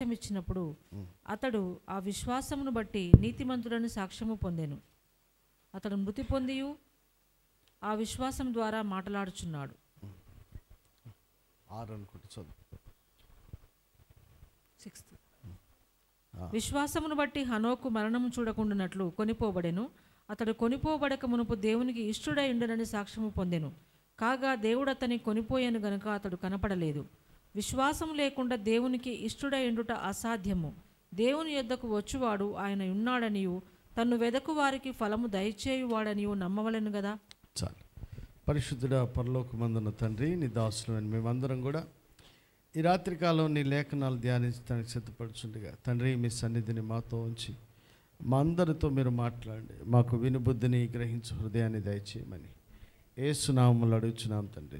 సాక్ష్యం ఇచ్చినప్పుడు అతడు ఆ విశ్వాసమును బట్టి నీతిమంతుడని సాక్ష్యము పొందెను అతడు మృతి పొందియు ఆ విశ్వాసం ద్వారా మాట్లాడుచున్నాడు ఆరు అనుకుంటే చదువు సిక్స్త్ విశ్వాసమును బట్టి హనోకు మరణము చూడకుండానట్లు కొనిపోబడెను అతడు కొనిపోబడక మునుపు దేవునికి ఇష్టుడై ఉండనని సాక్ష్యము పొందెను కాగా దేవుడు అతని కొనిపోయాను గనుక అతడు కనపడలేదు విశ్వాసం లేకుండా దేవునికి ఇష్టుడై ఉండుట అసాధ్యము దేవుని యొద్దకు వచ్చువాడు ఆయన ఉన్నాడనియు తన్ను వెదకు వారికి ఫలము దయచేయువాడనియు నమ్మవలెను గదా చాలు పరిశుద్ధుడ పరలోకమందున తండ్రి నీ దాసులమైన మేమందరం కూడా ఈ రాత్రికాలం నీ లేఖనాలు ధ్యానించడానికి సిద్ధపడుచుండగా తండ్రి మీ సన్నిధిని మాతో ఉంచి మా అందరితో మీరు మాట్లాడండి మాకు వినుబుద్ధిని గ్రహించు హృదయాన్ని దయచేయమని ఏ సునామములు అడుగుచున్నాం తండ్రి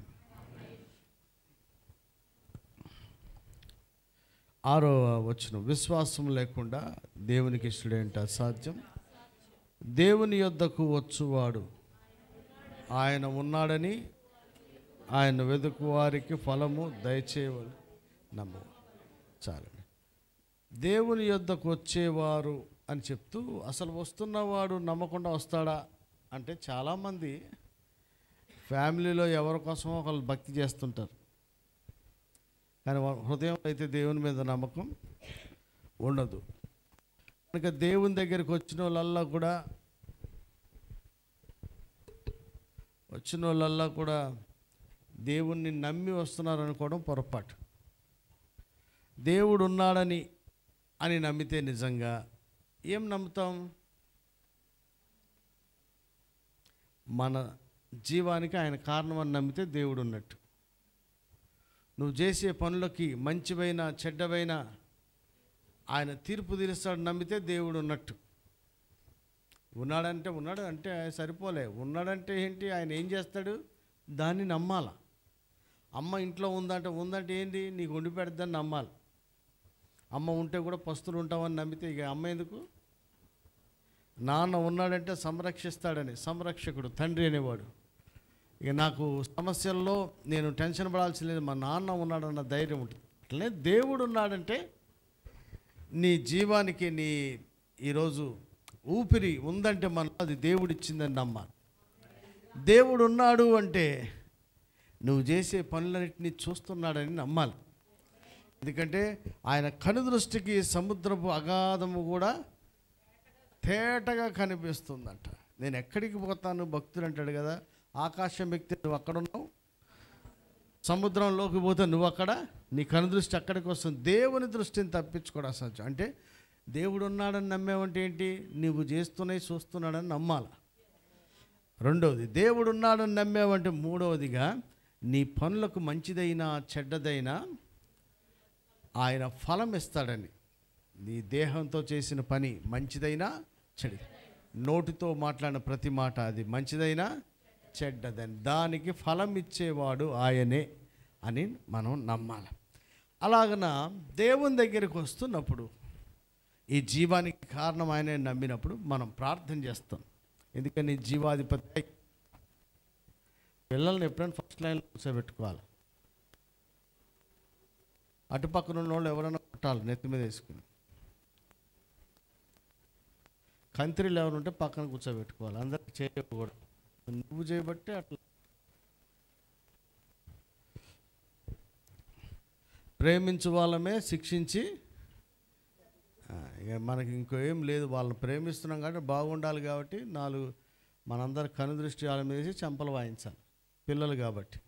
ఆరో వచ్చిన విశ్వాసం లేకుండా దేవునికి ఇష్టడేంట అసాధ్యం దేవుని యొద్దకు వచ్చువాడు ఆయన ఉన్నాడని ఆయన వెతుకు వారికి ఫలము దయచేయవలు నమ్ము చాలండి దేవుని యొద్దకు వచ్చేవారు అని చెప్తూ అసలు వస్తున్నవాడు నమ్మకుండా వస్తాడా అంటే చాలామంది ఫ్యామిలీలో ఎవరి కోసమో ఒకళ్ళు భక్తి చేస్తుంటారు కానీ వాళ్ళ హృదయం అయితే దేవుని మీద నమ్మకం ఉండదు కనుక దేవుని దగ్గరికి వచ్చిన వాళ్ళల్లా కూడా వచ్చిన వాళ్ళల్లా కూడా దేవుణ్ణి నమ్మి వస్తున్నారు అనుకోవడం పొరపాటు దేవుడు ఉన్నాడని అని నమ్మితే నిజంగా ఏం నమ్ముతాం మన జీవానికి ఆయన కారణం అని నమ్మితే దేవుడు ఉన్నట్టు నువ్వు చేసే పనులకి మంచివైన చెడ్డవైన ఆయన తీర్పు తీరుస్తాడు నమ్మితే దేవుడు ఉన్నట్టు ఉన్నాడంటే ఉన్నాడు అంటే సరిపోలే ఉన్నాడంటే ఏంటి ఆయన ఏం చేస్తాడు దాన్ని నమ్మాల అమ్మ ఇంట్లో ఉందంటే ఉందంటే ఏంటి నీకు వండి పెడద్దని నమ్మాలి అమ్మ ఉంటే కూడా పస్తులు ఉంటామని నమ్మితే ఇక అమ్మ ఎందుకు నాన్న ఉన్నాడంటే సంరక్షిస్తాడని సంరక్షకుడు తండ్రి అనేవాడు ఇక నాకు సమస్యల్లో నేను టెన్షన్ పడాల్సి లేదు మా నాన్న ఉన్నాడన్న ధైర్యం ఉంటుంది అట్లనే దేవుడు ఉన్నాడంటే నీ జీవానికి నీ ఈరోజు ఊపిరి ఉందంటే మనం అది దేవుడిచ్చిందని నమ్మాలి దేవుడు ఉన్నాడు అంటే నువ్వు చేసే పనులన్నింటినీ చూస్తున్నాడని నమ్మాలి ఎందుకంటే ఆయన కనుదృష్టికి సముద్రపు అగాధము కూడా తేటగా కనిపిస్తుందంట నేను ఎక్కడికి పోతాను భక్తులు అంటాడు కదా ఆకాశం వ్యక్తి నువ్వు అక్కడ ఉన్నావు సముద్రంలోకి పోతే నువ్వు అక్కడ నీ కనుదృష్టి అక్కడికి వస్తుంది దేవుని దృష్టిని తప్పించుకోవడం అసలు అంటే దేవుడు ఉన్నాడని నమ్మేవంటే ఏంటి నువ్వు చేస్తున్నాయి చూస్తున్నాడని నమ్మాలి రెండవది దేవుడు ఉన్నాడని నమ్మేవంటే మూడవదిగా నీ పనులకు మంచిదైనా చెడ్డదైనా ఆయన ఫలం ఇస్తాడని నీ దేహంతో చేసిన పని మంచిదైనా చెడు నోటితో మాట్లాడిన ప్రతి మాట అది మంచిదైనా చెడ్డదని దానికి ఫలం ఇచ్చేవాడు ఆయనే అని మనం నమ్మాలి అలాగన దేవుని దగ్గరికి వస్తున్నప్పుడు ఈ జీవానికి కారణం ఆయనే నమ్మినప్పుడు మనం ప్రార్థన చేస్తాం ఎందుకని జీవాధిపతి పిల్లల్ని ఎప్పుడైనా ఫస్ట్ లైన్లో కూర్చోబెట్టుకోవాలి అటుపక్కన ఉన్న వాళ్ళు ఎవరైనా కొట్టాలి నెత్తి మీద వేసుకుని కంత్రీలు ఎవరుంటే పక్కన కూర్చోబెట్టుకోవాలి అందరికి చేయకూడదు నువ్వు చేయబట్టి అట్లా ప్రేమించు వాళ్ళమే శిక్షించి ఆ, ఇక మనకి ఇంకో ఏం లేదు వాళ్ళని ప్రేమిస్తున్నాం కాబట్టి బాగుండాలి కాబట్టి నాలుగు మనందరి కనుదృష్టి వాళ్ళ మీద వేసి చెంపలు వాయించాలి పిల్లలు కాబట్టి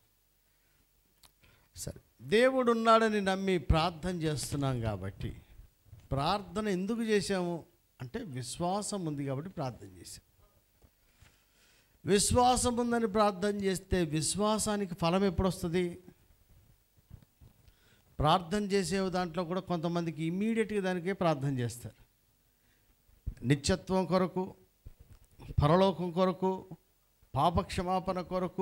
సరే దేవుడు ఉన్నాడని నమ్మి ప్రార్థన చేస్తున్నాం కాబట్టి ప్రార్థన ఎందుకు చేశాము అంటే విశ్వాసం ఉంది కాబట్టి ప్రార్థన చేశాం విశ్వాసం ఉందని ప్రార్థన చేస్తే విశ్వాసానికి ఫలం ఎప్పుడు వస్తుంది ప్రార్థన చేసే దాంట్లో కూడా కొంతమందికి ఇమ్మీడియట్గా దానికే ప్రార్థన చేస్తారు నిత్యత్వం కొరకు పరలోకం కొరకు పాపక్షమాపణ కొరకు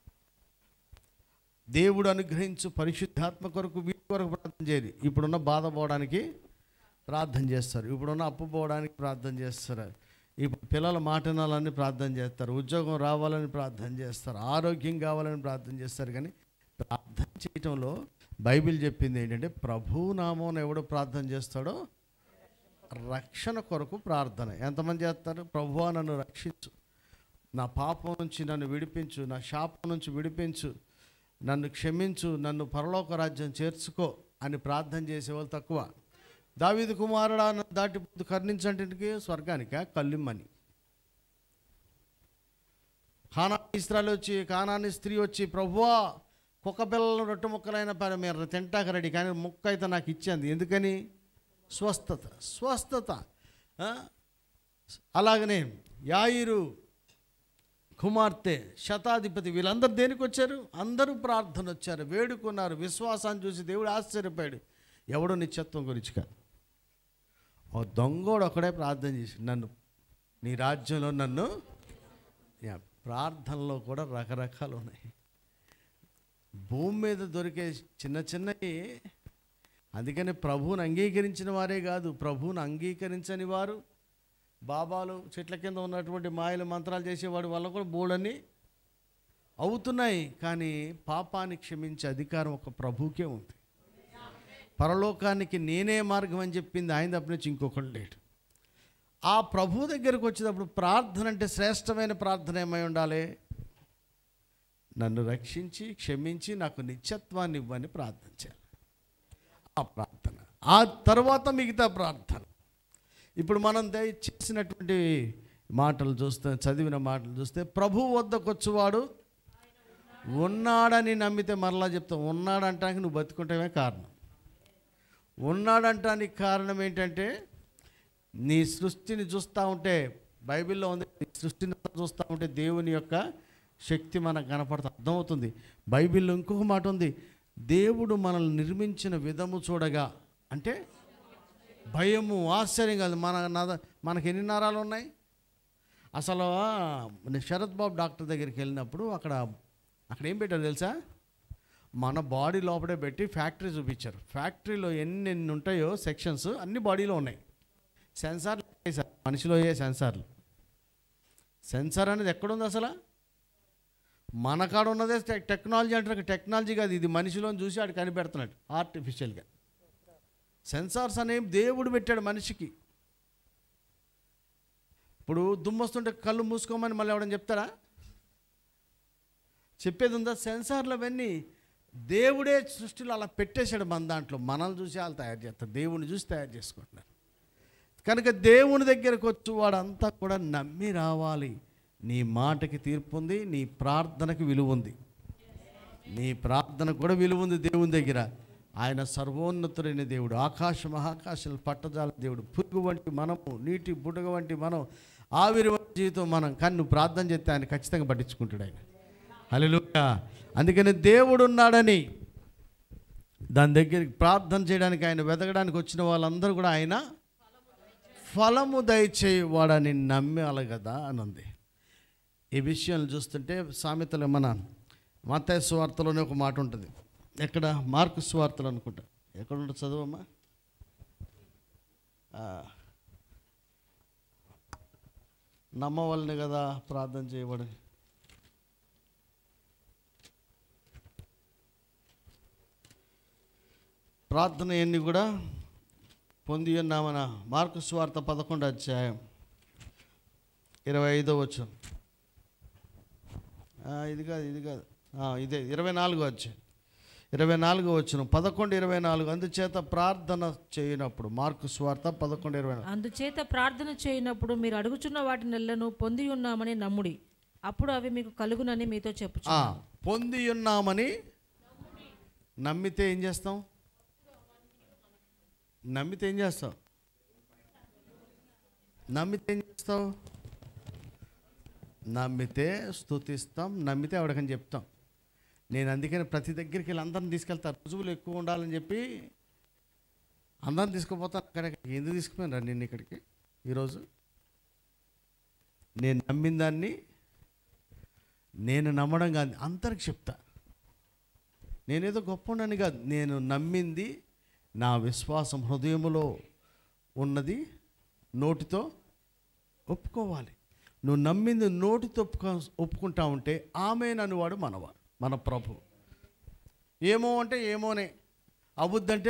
దేవుడు అనుగ్రహించు పరిశుద్ధాత్మ కొరకు వీటి కొరకు ప్రార్థన చేయాలి ఇప్పుడున్న బాధ పోవడానికి ప్రార్థన చేస్తారు ఇప్పుడున్న అప్పు పోవడానికి ప్రార్థన చేస్తారు ఇప్పుడు పిల్లల మాట వినాలని ప్రార్థన చేస్తారు ఉద్యోగం రావాలని ప్రార్థన చేస్తారు ఆరోగ్యం కావాలని ప్రార్థన చేస్తారు కానీ ప్రార్థన చేయటంలో బైబిల్ చెప్పింది ఏంటంటే ప్రభు నామం ఎవడు ప్రార్థన చేస్తాడో రక్షణ కొరకు ప్రార్థన ఎంతమంది చేస్తారు ప్రభువా నన్ను రక్షించు నా పాపం నుంచి నన్ను విడిపించు నా శాపం నుంచి విడిపించు నన్ను క్షమించు నన్ను పరలోక రాజ్యం చేర్చుకో అని ప్రార్థన చేసేవాళ్ళు తక్కువ దావీదు కుమారుడా నన్ను దాటి కర్ణించంటికి స్వర్గానిక కళ్ళిమ్మని కానా ఇస్త్రాలు వచ్చి కానాని స్త్రీ వచ్చి ప్రభువా కుక్క పిల్లలు రొట్టె ముక్కలైన పని మీరు తింటాక రెడీ కానీ ముక్క అయితే నాకు ఇచ్చింది ఎందుకని స్వస్థత స్వస్థత ఆ? అలాగనే యాయిరు కుమార్తె శతాధిపతి వీళ్ళందరూ దేనికి వచ్చారు అందరూ ప్రార్థన వచ్చారు వేడుకున్నారు విశ్వాసాన్ని చూసి దేవుడు ఆశ్చర్యపోయాడు ఎవడో నిత్యత్వం గురించి కాదు ఓ దొంగోడు ఒకడే ప్రార్థన చేసి నన్ను నీ రాజ్యంలో నన్ను యా, ప్రార్థనలో కూడా రకరకాలు ఉన్నాయి భూమి మీద దొరికే చిన్న చిన్నవి అందుకని ప్రభువుని అంగీకరించిన వారే కాదు ప్రభువుని అంగీకరించని వారు బాబాలు చెట్ల కింద ఉన్నటువంటి మాయలు మంత్రాలు చేసేవాడు వల్ల కూడా బోడని అవుతున్నాయి కానీ పాపాన్ని క్షమించే అధికారం ఒక ప్రభువుకే ఉంది పరలోకానికి నేనే మార్గం అని చెప్పింది ఆయన తప్ప నుంచి ఇంకొకటి లేడు ఆ ప్రభు దగ్గరకు వచ్చేటప్పుడు ప్రార్థన అంటే శ్రేష్టమైన ప్రార్థన ఏమై ఉండాలి నన్ను రక్షించి క్షమించి నాకు నిత్యత్వాన్ని ఇవ్వని ప్రార్థన చేయాలి ఆ ప్రార్థన ఆ తర్వాత మిగతా ప్రార్థన ఇప్పుడు మనం దయ చేసినటువంటి మాటలు చూస్తే చదివిన మాటలు చూస్తే ప్రభు వద్దకు వచ్చేవాడు ఉన్నాడని నమ్మితే మరలా చెప్తాం ఉన్నాడంటానికి నువ్వు బతుకుంటమే కారణం ఉన్నాడంటానికి కారణం ఏంటంటే నీ సృష్టిని చూస్తూ ఉంటే బైబిల్లో ఉంది నీ సృష్టిని చూస్తూ ఉంటే దేవుని యొక్క శక్తి మనకు కనపడుతూ అర్థమవుతుంది బైబిల్లో ఇంకొక మాట ఉంది దేవుడు మనల్ని నిర్మించిన విధము చూడగా అంటే భయము ఆశ్చర్యం కాదు మన నద- మనకి ఎన్ని నరాలు ఉన్నాయి అసలు ఆ, నేను శరత్ బాబు డాక్టర్ దగ్గరికి వెళ్ళినప్పుడు అక్కడ అక్కడ ఏం పెట్టారు తెలుసా మన బాడీ లోపలే పెట్టి ఫ్యాక్టరీ చూపించారు ఫ్యాక్టరీలో ఎన్ని ఎన్ని ఉంటాయో సెక్షన్స్ అన్ని బాడీలో ఉన్నాయి సెన్సార్లు వేశారు మనిషిలో ఏ సెన్సార్లు సెన్సార్ అనేది ఎక్కడుంది అసలు మన కాడ ఉన్నదే టెక్- టెక్నాలజీ అంటారు టెక్నాలజీ కాదు ఇది మనిషిలో చూసి ఆడు కనిపెడుతున్నాడు ఆర్టిఫిషియల్గా సెన్సార్స్ అనేవి దేవుడు పెట్టాడు మనిషికి ఇప్పుడు దుమ్మొస్తుంటే కళ్ళు మూసుకోమని మళ్ళీ ఎవడని చెప్తారా చెప్పేది ఉందా సెన్సార్లు అవన్నీ దేవుడే సృష్టిలో అలా పెట్టేశాడు మన దాంట్లో మనల్ని చూసి వాళ్ళు తయారు చేస్తారు దేవుని చూసి తయారు చేసుకుంటున్నారు కనుక దేవుని దగ్గరకు వచ్చి వాడంతా కూడా నమ్మి రావాలి నీ మాటకి తీర్పు ఉంది నీ ప్రార్థనకి విలువ ఉంది నీ ప్రార్థనకు కూడా విలువ ఉంది దేవుని దగ్గర ఆయన సర్వోన్నతుడైన దేవుడు ఆకాశ మహాకాశాలు పట్టజాల దేవుడు పురుగు వంటి మనము నీటి బుడగ వంటి మనం ఆవిరి వంటి జీవితం మనం కానీ నువ్వు ప్రార్థన చేస్తే ఆయన ఖచ్చితంగా పట్టించుకుంటాడు ఆయన హల్లెలూయా అందుకని దేవుడు ఉన్నాడని దాని దగ్గరికి ప్రార్థన చేయడానికి ఆయన వెతకడానికి వచ్చిన వాళ్ళందరూ కూడా ఆయన ఫలము దయచేయవాడని నమ్మాలి కదా అని ఉంది ఈ విషయాలు చూస్తుంటే సామెతలు మన మతాయ స్వార్తలోనే ఒక మాట ఉంటుంది ఎక్కడ మార్కు స్వార్తలు అనుకుంటా ఎక్కడ ఉంటుంది చదువమ్మా ఆ. నమ్మవలనే కదా ప్రార్థన చేయబడి ప్రార్థన ఎన్ని కూడా పొంది ఉన్నామన మార్కు స్వార్థ పదకొండు అధ్యాయం ఇరవై ఐదో వచ్చు ఇది కాదు ఇది కాదు ఆ, ఇదే ఇరవై నాలుగో వచ్చాయి ఇరవై నాలుగో వచ్చిన పదకొండు ఇరవై నాలుగు అందుచేత ప్రార్థన చేయనప్పుడు మార్కు స్వార్థ పదకొండు ఇరవై నాలుగు అందుచేత ప్రార్థన చేయనప్పుడు మీరు అడుగుచున్న వాటి నెలను పొంది ఉన్నామని నమ్ముడి అప్పుడు అవి మీకు కలుగునని మీతో చెప్పు ఆ, పొంది ఉన్నామని నమ్మితే ఏం చేస్తాం నమ్మితే ఏం చేస్తావు నమ్మితే ఏం చేస్తావు నమ్మితే స్తుతిస్తాం నమ్మితే ఎవరికని చెప్తాం నేను అందుకని ప్రతి దగ్గరికి వెళ్ళి అందరిని తీసుకెళ్తాను రుజువులు ఎక్కువ ఉండాలని చెప్పి అందరిని తీసుకుపోతాను అక్కడ ఎందుకు తీసుకుపోయినా నేను ఇక్కడికి ఈరోజు నేను నమ్మిన దాన్ని నేను నమ్మడం కాదు అందరికి చెప్తా నేనేదో గొప్ప ఉండని కాదు నేను నమ్మింది నా విశ్వాసం హృదయములో ఉన్నది నోటితో ఒప్పుకోవాలి నువ్వు నమ్మింది నోటితో ఒప్పుకో ఒప్పుకుంటా ఉంటే ఆమె నన్నువాడు మనవాడు మన ప్రభు ఏమో అంటే ఏమోనే అవుద్దంటే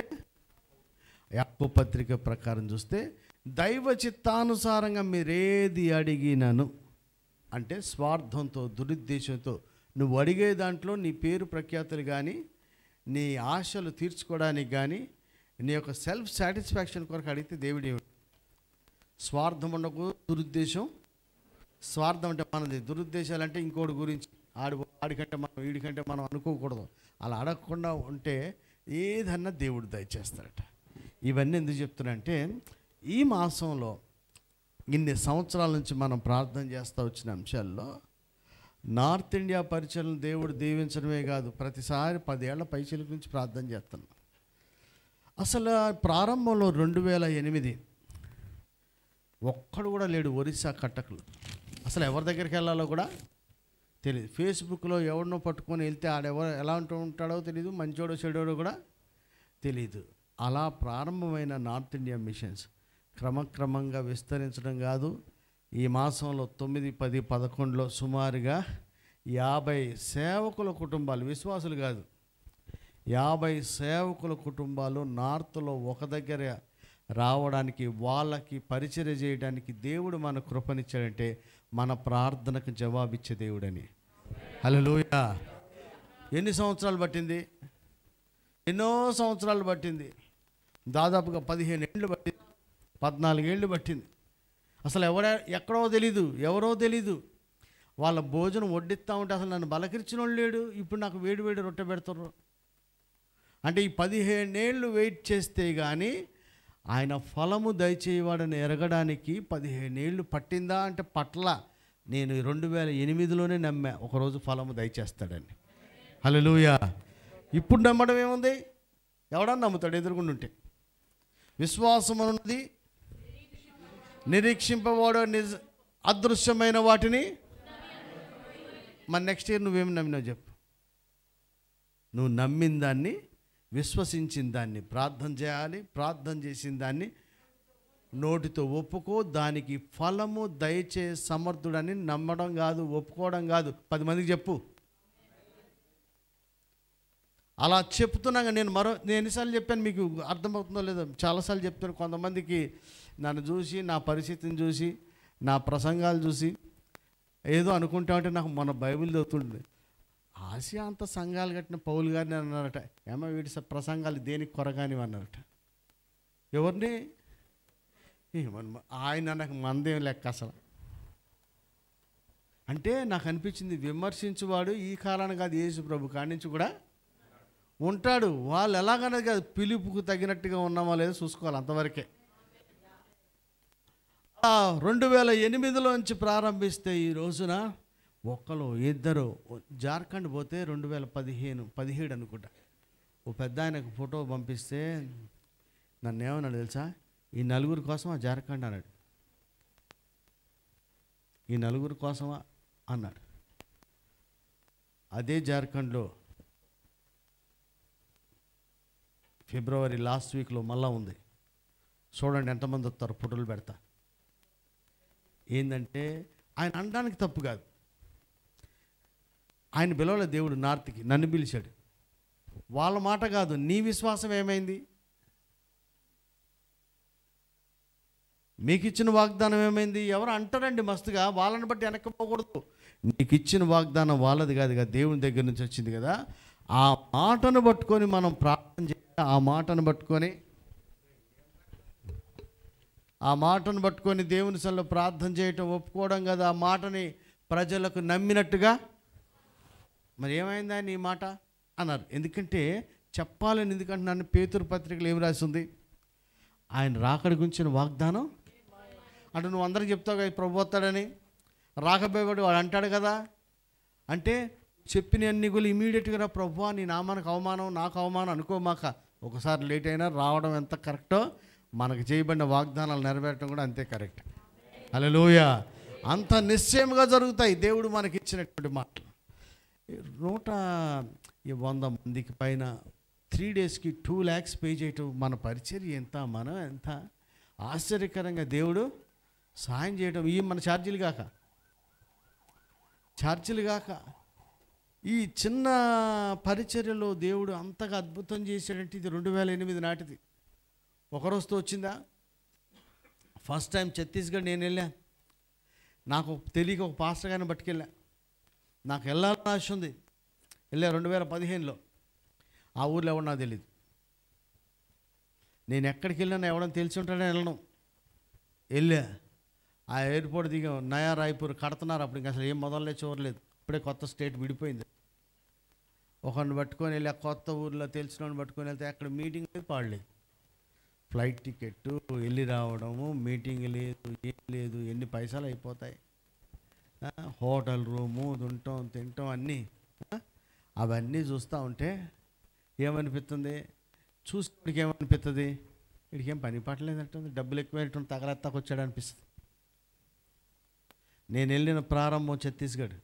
యాకో పత్రిక ప్రకారం చూస్తే దైవ చిత్తానుసారంగా మీరేది అడిగినను అంటే స్వార్థంతో దురుద్దేశంతో నువ్వు అడిగే దాంట్లో నీ పేరు ప్రఖ్యాతులు కానీ నీ ఆశలు తీర్చుకోవడానికి కానీ నీ యొక్క సెల్ఫ్ సాటిస్ఫాక్షన్ కొరకు అడిగితే దేవుడు ఏమిటి స్వార్థం ఉండకు దురుద్దేశం స్వార్థం అంటే మనది దురుద్దేశాలు అంటే ఇంకోటి గురించి ఆడి ఆడికంటే మనం వీడికంటే మనం అనుకోకూడదు అలా అడగకుండా ఉంటే ఏదన్నా దేవుడు దయచేస్తాడట ఇవన్నీ ఎందుకు చెప్తున్నా ఈ మాసంలో ఇన్ని సంవత్సరాల నుంచి మనం ప్రార్థన చేస్తూ వచ్చిన అంశాల్లో నార్త్ ఇండియా పరిచయం దేవుడు దీవించడమే కాదు ప్రతిసారి పదేళ్ల పైచల గురించి ప్రార్థన చేస్తున్నాం అసలు ప్రారంభంలో రెండు వేల ఎనిమిది ఒక్కడు కూడా లేడు ఒరిస్సా కట్టకులు అసలు ఎవరి దగ్గరికి వెళ్ళాలో కూడా తెలియదు ఫేస్బుక్లో ఎవరినో పట్టుకొని వెళ్తే ఆడెవరు ఎలా ఉంటూ ఉంటాడో తెలియదు మంచోడో చెడోడో కూడా తెలియదు అలా ప్రారంభమైన నార్త్ ఇండియా మిషన్స్ క్రమక్రమంగా విస్తరించడం కాదు ఈ మాసంలో తొమ్మిది పది పదకొండులో సుమారుగా యాభై సేవకుల కుటుంబాలు విశ్వాసులు కాదు యాభై సేవకుల కుటుంబాలు నార్త్లో ఒక దగ్గర రావడానికి వాళ్ళకి పరిచర్య చేయడానికి దేవుడు మన కృపనిచ్చాడంటే మన ప్రార్థనకు జవాబిచ్చే దేవుడని హలోయ ఎన్ని సంవత్సరాలు పట్టింది ఎన్నో సంవత్సరాలు పట్టింది దాదాపుగా పదిహేను ఏళ్ళు పట్టింది పద్నాలుగేళ్ళు పట్టింది అసలు ఎవడ ఎక్కడో తెలీదు ఎవరో తెలీదు వాళ్ళ భోజనం వడ్డిస్తూ ఉంటే అసలు నన్ను బలకరించిన వాళ్ళు లేడు ఇప్పుడు నాకు వేడి వేడి రొట్టె పెడతారు అంటే ఈ పదిహేనేళ్ళు వెయిట్ చేస్తే కానీ ఆయన ఫలము దయచేయవాడని ఎరగడానికి పదిహేనేళ్ళు పట్టిందా అంటే పట్ల నేను రెండు వేల ఎనిమిదిలోనే నమ్మా ఒకరోజు ఫలము దయచేస్తాడని హలోయ ఇప్పుడు నమ్మడం ఏముంది ఎవడన్నా నమ్ముతాడు ఎదురుగుండా ఉంటే విశ్వాసం ఉన్నది నిరీక్షింపవాడు నిజ అదృశ్యమైన వాటిని మరి నెక్స్ట్ ఇయర్ నువ్వేమి నమ్మినావు చెప్పు నువ్వు నమ్మిన దాన్ని విశ్వసించిన దాన్ని ప్రార్థన చేయాలి ప్రార్థన చేసిన దాన్ని నోటితో ఒప్పుకో దానికి ఫలము దయచే సమర్థుడని నమ్మడం కాదు ఒప్పుకోవడం కాదు పది మందికి చెప్పు అలా చెప్తున్నాగా నేను మరో నేను ఎన్నిసార్లు చెప్పాను మీకు అర్థమవుతుందో లేదో చాలాసార్లు చెప్తాను కొంతమందికి నన్ను చూసి నా పరిస్థితిని చూసి నా ప్రసంగాలు చూసి ఏదో అనుకుంటా ఉంటే నాకు మన బైబిల్ చదువుతుండే ఆసియా అంత సంఘాలు కట్టిన పౌలు గారిని అన్నారట ఏమో వీడి స- ప్రసంగాలు దేనికి కొరగాని అన్నారట ఎవరిని ఏమన్నా ఆయన నాకు మందేం లెక్క అసలు అంటే నాకు అనిపించింది విమర్శించువాడు ఈ కాలానికి కాదు యేసు ప్రభు కాడి నుంచి కూడా ఉంటాడు వాళ్ళు ఎలాగనేది కాదు పిలుపుకు తగినట్టుగా ఉన్నామో లేదో చూసుకోవాలి అంతవరకే ఆ, రెండు వేల ఎనిమిదిలోంచి ప్రారంభిస్తే ఈ రోజున ఒక్కరు ఇద్దరు జార్ఖండ్ పోతే రెండు వేల పదిహేను పదిహేడు అనుకుంటా ఓ పెద్ద ఆయనకు ఫోటో పంపిస్తే నన్ను ఏమన్నాడు తెలుసా ఈ నలుగురు కోసమా జార్ఖండ్ అన్నాడు ఈ నలుగురు కోసమా అన్నాడు అదే జార్ఖండ్లో ఫిబ్రవరి లాస్ట్ వీక్లో మళ్ళా ఉంది చూడండి ఎంతమంది వస్తారు ఫోటోలు పెడతా ఏంటంటే ఆయన అనడానికి తప్పు కాదు ఆయన పిలవలే దేవుడు నార్త్కి నన్ను పిలిచాడు వాళ్ళ మాట కాదు నీ విశ్వాసం ఏమైంది మీకు ఇచ్చిన వాగ్దానం ఏమైంది ఎవరు అంటారండి మస్తుగా వాళ్ళని బట్టి వెనక్కిపోకూడదు నీకు ఇచ్చిన వాగ్దానం వాళ్ళది కాదు కదా దేవుని దగ్గర నుంచి వచ్చింది కదా ఆ మాటను పట్టుకొని మనం ప్రార్థన చేయాలి ఆ మాటను పట్టుకొని ఆ మాటను పట్టుకొని దేవుని సల్లో ప్రార్థన చేయటం ఒప్పుకోవడం కదా ఆ మాటని ప్రజలకు నమ్మినట్టుగా మరి ఏమైందా నీ మాట అన్నారు ఎందుకంటే చెప్పాలని ఎందుకంటే నన్ను పేతురు పత్రికలు ఏం రాసింది ఆయన రాకడి గురించిన వాగ్దానం అంటే నువ్వు అందరికి చెప్తావు కదా ప్రభు వస్తాడని రాకపోయేవాడు వాడు అంటాడు కదా అంటే చెప్పిన అన్ని కూడా ఇమీడియట్గా రా ప్రభు నీ నామానికి అవమానం నాకు అవమానం అనుకోమాక ఒకసారి లేట్ అయినా రావడం ఎంత కరెక్టో మనకు చేయబడిన వాగ్దానాలు నెరవేరడం కూడా అంతే కరెక్ట్ హలోయ అంత నిశ్చయముగా జరుగుతాయి దేవుడు మనకి ఇచ్చినటువంటి మాటలు నూట ఈ వంద మందికి పైన త్రీ డేస్కి టూ ల్యాక్స్ పే చేయటం మన పరిచర్య ఎంత మనం ఎంత ఆశ్చర్యకరంగా దేవుడు సాయం చేయటం ఈ మన ఛార్జీలు కాక ఛార్జీలు కాక ఈ చిన్న పరిచర్యలో దేవుడు అంతగా అద్భుతం చేశాడంటే ఇది రెండు వేల ఎనిమిది నాటిది ఒకరోజుతో వచ్చిందా ఫస్ట్ టైం ఛత్తీస్గఢ్ నేను వెళ్ళా నాకు తెలియక ఒక పాస్టర్ గారిని పట్టుకెళ్ళా నాకు వెళ్ళాలని ఆశ ఉంది వెళ్ళా రెండు వేల పదిహేనులో ఆ ఊర్లో ఎవరు నాకు తెలియదు నేను ఎక్కడికి వెళ్ళినా ఎవడని తెలిసి ఉంటాడని వెళ్ళను వెళ్ళా ఆ ఎయిర్పోర్ట్ దిగా నయా రాయ్పూర్ కడుతున్నారు అప్పుడు ఇంకా అసలు ఏం మొదలలే చూడలేదు ఇప్పుడే కొత్త స్టేట్ విడిపోయింది ఒకరిని పట్టుకొని వెళ్ళి ఆ కొత్త ఊర్లో తెలిసిన వాడిని పట్టుకొని వెళ్తే అక్కడ మీటింగ్ లేదు పాడలేదు ఫ్లైట్ టికెట్ వెళ్ళి రావడము మీటింగ్ లేదు ఏం లేదు ఎన్ని పైసలు అయిపోతాయి ఆ, హోటల్ రూము తింటాం తింటాం అన్నీ ఆ, అవన్నీ చూస్తూ ఉంటే ఏమనిపిస్తుంది చూసినప్పటికి ఏమనిపిస్తుంది వీడికి ఏం పని పట్టలేదంటుంది డబ్బులు ఎక్కువ తగలెత్తాకు వచ్చాడు అనిపిస్తుంది నేను వెళ్ళిన ప్రారంభం ఛత్తీస్గఢ్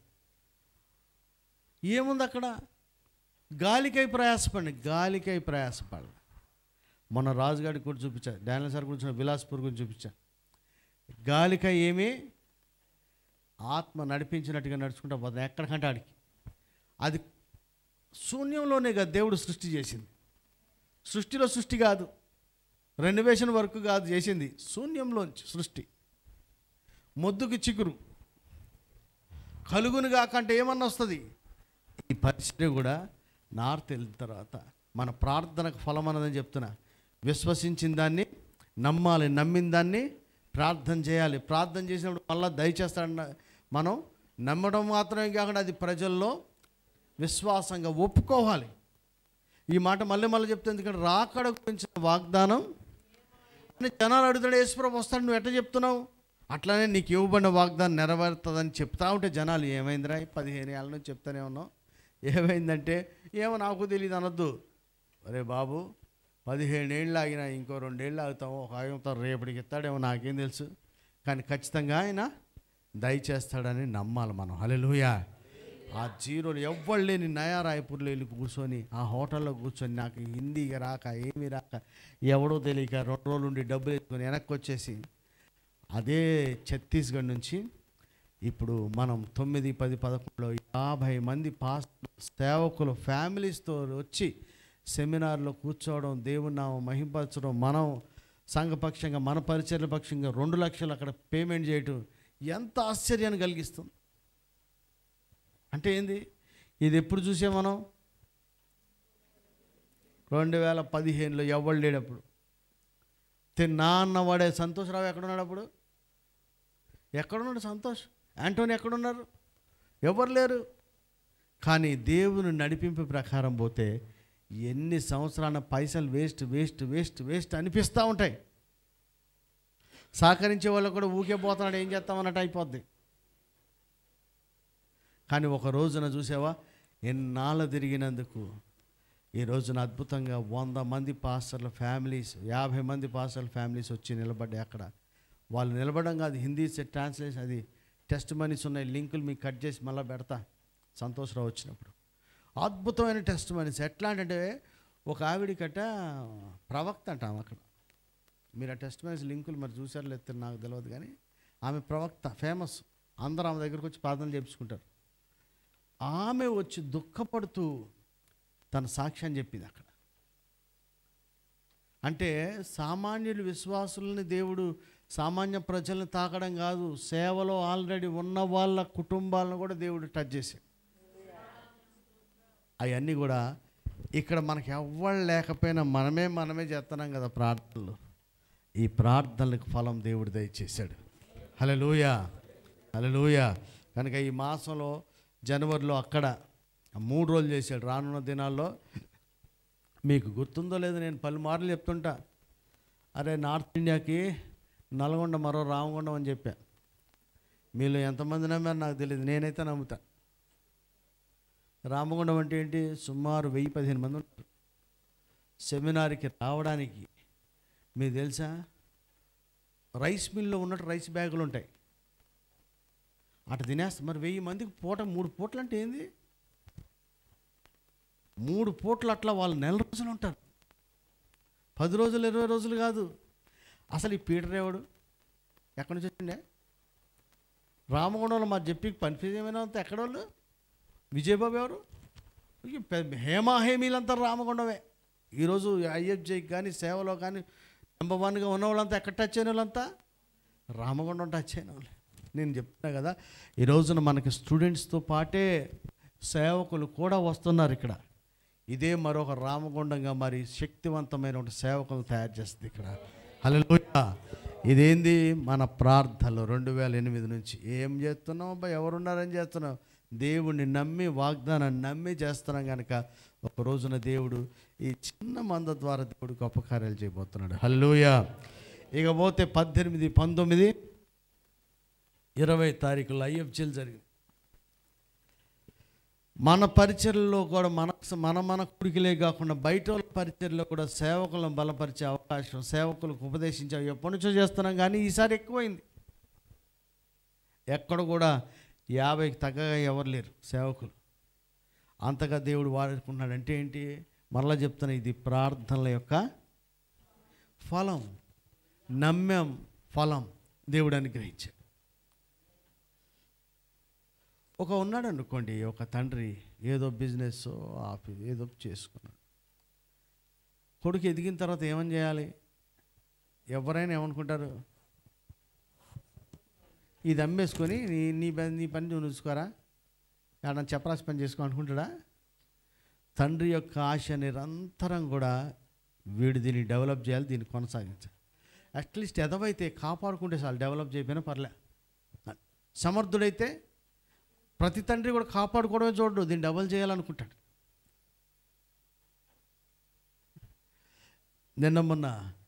ఏముంది అక్కడ గాలికై ప్రయాసపడి గాలికై ప్రయాసపడాలి మొన్న రాజుగాడికి కూడా చూపించా డానియల్ సార్ గురించి బిలాస్పూర్ గురించి చూపించా గాలికై ఏమి ఆత్మ నడిపించినట్టుగా నడుచుకుంటా పోతుంది ఎక్కడికంటే ఆడికి అది శూన్యంలోనే కదా దేవుడు సృష్టి చేసింది సృష్టిలో సృష్టి కాదు రెనోవేషన్ వర్క్ కాదు చేసింది శూన్యంలోంచి సృష్టి మొద్దుకి చిగురు కలుగును కాకంటే ఏమన్నా వస్తుంది ఈ పరిచయం కూడా నార్త్ వెళ్ళిన తర్వాత మన ప్రార్థనకు ఫలం అన్నదని చెప్తున్నా విశ్వసించిన దాన్ని నమ్మాలి నమ్మిన దాన్ని ప్రార్థన చేయాలి ప్రార్థన చేసినప్పుడు మళ్ళీ దయచేస్తాడన్న మనం నమ్మడం మాత్రమే కాకుండా అది ప్రజల్లో విశ్వాసంగా ఒప్పుకోవాలి ఈ మాట మళ్ళీ మళ్ళీ చెప్తే ఎందుకంటే రాకడ గురించి వాగ్దానం అని జనాలు అడుగుతాడు యేసుప్రభు వస్తాడు నువ్వు ఎట్లా చెప్తున్నావు అట్లానే నీకు ఇవ్వబడిన వాగ్దానం నెరవేరుతుందని చెప్తా ఉంటే జనాలు ఏమైందిరా ఈ పదిహేను ఏళ్ళ నుంచి చెప్తానే ఉన్నావు ఏమైందంటే ఏమో నాకు తెలియదు అనొద్దు అరే బాబు పదిహేను ఏళ్ళు ఆగినా ఇంకో రెండేళ్ళు ఆగుతాము ఒక ఆగుతాం రేపటికి ఇస్తాడేమో నాకేం తెలుసు కానీ ఖచ్చితంగా ఆయన దయచేస్తాడని నమ్మాలి మనం హల్లెలూయా ఆ జీరోలు ఎవ్వరు లేని నయా రాయపూర్లో వెళ్ళి కూర్చొని ఆ హోటల్లో కూర్చొని నాకు హిందీ రాక ఏమీ రాక ఎవడో తెలియక రెండు రోజులు ఉండి డబ్బులు ఎత్తుకొని వెనక్కి వచ్చేసి అదే ఛత్తీస్గఢ్ నుంచి ఇప్పుడు మనం తొమ్మిది పది పదకొండులో యాభై మంది పాస్ సేవకులు ఫ్యామిలీస్తో వచ్చి సెమినార్లో కూర్చోవడం దేవుని నామం మహింపరచడం మనం సంఘపక్షంగా మన పరిచర్ల పక్షంగా రెండు లక్షలు అక్కడ పేమెంట్ చేయటం ఎంత ఆశ్చర్యాన్ని కలిగిస్తుంది అంటే ఏంది ఇది ఎప్పుడు చూసే మనం రెండు వేల పదిహేనులో ఎవడు లేడప్పుడు తిన్నా అన్నవాడే సంతోషరావు ఎక్కడున్నాడు అప్పుడు ఎక్కడున్నాడు సంతోష్ యాంటోని ఎక్కడున్నారు ఎవరు లేరు కానీ దేవుని నడిపింపు ప్రకారం పోతే ఎన్ని సంవత్సరాల పైసలు వేస్ట్ వేస్ట్ వేస్ట్ వేస్ట్ అనిపిస్తూ ఉంటాయి సహకరించే వాళ్ళు కూడా ఊకే పోతున్నాడు ఏం చేస్తామన్నట్టు అయిపోద్ది కానీ ఒక రోజున చూసావా ఎన్నాళ్ళు తిరిగినందుకు ఈ రోజున అద్భుతంగా వంద మంది పాస్టర్ల ఫ్యామిలీస్ యాభై మంది పాస్టర్ల ఫ్యామిలీస్ వచ్చి నిలబడ్డాయి అక్కడ వాళ్ళు నిలబడడం కాదు హిందీ ట్రాన్స్లేషన్ అది టెస్ట్ మనీస్ ఉన్నాయి లింకులు మీకు కట్ చేసి మళ్ళీ పెడతా సంతోషరావు వచ్చినప్పుడు అద్భుతమైన టెస్ట్ మనీస్ ఎట్లా అంటే ఒక ఆవిడికట ప్రవక్త అంటాం అక్కడ మీరు ఆ టెస్ట్ మనీస్ లింకులు మరి చూసారు లేదు నాకు తెలియదు కానీ ఆమె ప్రవక్త ఫేమస్ అందరూ ఆమె దగ్గరకు వచ్చి ప్రార్థన చేయించుకుంటారు ఆమె వచ్చి దుఃఖపడుతూ తన సాక్ష్యం చెప్పింది అక్కడ అంటే సామాన్యులు విశ్వాసులని దేవుడు సామాన్య ప్రజల్ని తాకడం కాదు సేవలో ఆల్రెడీ ఉన్న వాళ్ళ కుటుంబాలను కూడా దేవుడు టచ్ చేశాడు అవన్నీ కూడా ఇక్కడ మనకి ఎవ్వరు లేకపోయినా మనమే మనమే చేస్తున్నాం కదా ప్రార్థనలు ఈ ప్రార్థనలకు ఫలం దేవుడు దయచేశాడు హలలుయ హలలుయ కనుక ఈ మాసంలో జనవరిలో అక్కడ ఆ మూడు రోజులు చేశాడు రానున్న దినాల్లో మీకు గుర్తుందో లేదో నేను పలుమార్లు చెప్తుంటా అరే నార్త్ ఇండియాకి నల్గొండ మరో రామగుండం అని చెప్పా మీలో ఎంతమంది నమ్మారు నాకు తెలియదు నేనైతే నమ్ముతా రామగుండం అంటే ఏంటి సుమారు వెయ్యి పదిహేను మంది ఉంటారు సెమినార్కి రావడానికి మీకు తెలుసా రైస్ మిల్లో ఉన్నట్టు రైస్ బ్యాగులు ఉంటాయి అటు తినేస్తా మరి వెయ్యి మందికి పూట మూడు పూటలు అంటే ఏంది మూడు పూటలు అట్లా వాళ్ళు నెల రోజులు ఉంటారు పది రోజులు ఇరవై రోజులు కాదు అసలు ఈ పీటర్ ఎవడు ఎక్కడి నుంచి వచ్చిండే రామగుండంలో మా చెప్పి కన్ఫ్యూజ్ ఏమైనా ఉంటే ఎక్కడ వాళ్ళు విజయబాబు ఎవరు ఈ పె- హేమాహేమీలంతా రామగుండమే ఈరోజు ఐఎఫ్జైకి కానీ సేవలో కానీ నెంబర్ వన్గా ఉన్న వాళ్ళంతా ఎక్కడ టచ్ అయిన వాళ్ళంతా రామగుండం టచ్ అయిన వాళ్ళు నేను చెప్తున్నా కదా ఈ రోజున మనకి స్టూడెంట్స్తో పాటే సేవకులు కూడా వస్తున్నారు ఇక్కడ ఇదే మరొక రామగుండంగా మరి శక్తివంతమైన ఒక సేవకులను తయారు చేస్తుంది ఇక్కడ హల్లెలూయా ఇదేంది మన ప్రార్థనలు రెండు వేల ఎనిమిది నుంచి ఏం చేస్తున్నాం అబ్బా ఎవరున్నారని చేస్తున్నాం దేవుణ్ణి నమ్మి వాగ్దానాన్ని నమ్మి చేస్తున్నాం కనుక ఒక రోజున దేవుడు ఈ చిన్న మంద ద్వారా దేవుడు గొప్ప కార్యాలు చేయబోతున్నాడు హల్లెలూయా ఇక పోతే పద్దెనిమిది పంతొమ్మిది ఇరవై తారీఖులో ఐఎఫ్జీలు జరిగింది మన పరిచర్లో కూడా మన మన మన కుడికిలే కాకుండా బయట వాళ్ళ పరిచర్లో కూడా సేవకులను బలపరిచే అవకాశం సేవకులకు ఉపదేశించే ఎప్పటి నుంచో చేస్తున్నాం కానీ ఈసారి ఎక్కువైంది ఎక్కడ కూడా యాభైకి తగ్గగా ఎవరు లేరు సేవకులు అంతగా దేవుడు వాడుకుంటున్నాడు అంటే ఏంటి మరలా చెప్తున్నా ఇది ప్రార్థనల యొక్క ఫలం నమ్మాం ఫలం దేవుడు అనుగ్రహించాడు ఒక ఉన్నాడు అనుకోండి ఒక తండ్రి ఏదో బిజినెస్ ఆఫీస్ ఏదో చేసుకున్నాడు కొడుకు ఎదిగిన తర్వాత ఏమని చేయాలి ఎవరైనా ఏమనుకుంటారు ఇది అమ్మేసుకొని నీ నీ పని నీ పని నువ్వు చూసుకోరా ఏమన్నా చెప్పరాసి పని చేసుకో అనుకుంటాడా తండ్రి యొక్క ఆశ నిరంతరం కూడా వీడు దీన్ని డెవలప్ చేయాలి దీన్ని కొనసాగించాలి అట్లీస్ట్ ఎదవైతే కాపాడుకుంటే చాలు డెవలప్ చేయకపోయినా పర్లే సమర్థుడైతే ప్రతి తండ్రి కూడా కాపాడుకోవడమే చూడడు దీన్ని డబల్ చేయాలనుకుంటాడు నిన్న మొన్న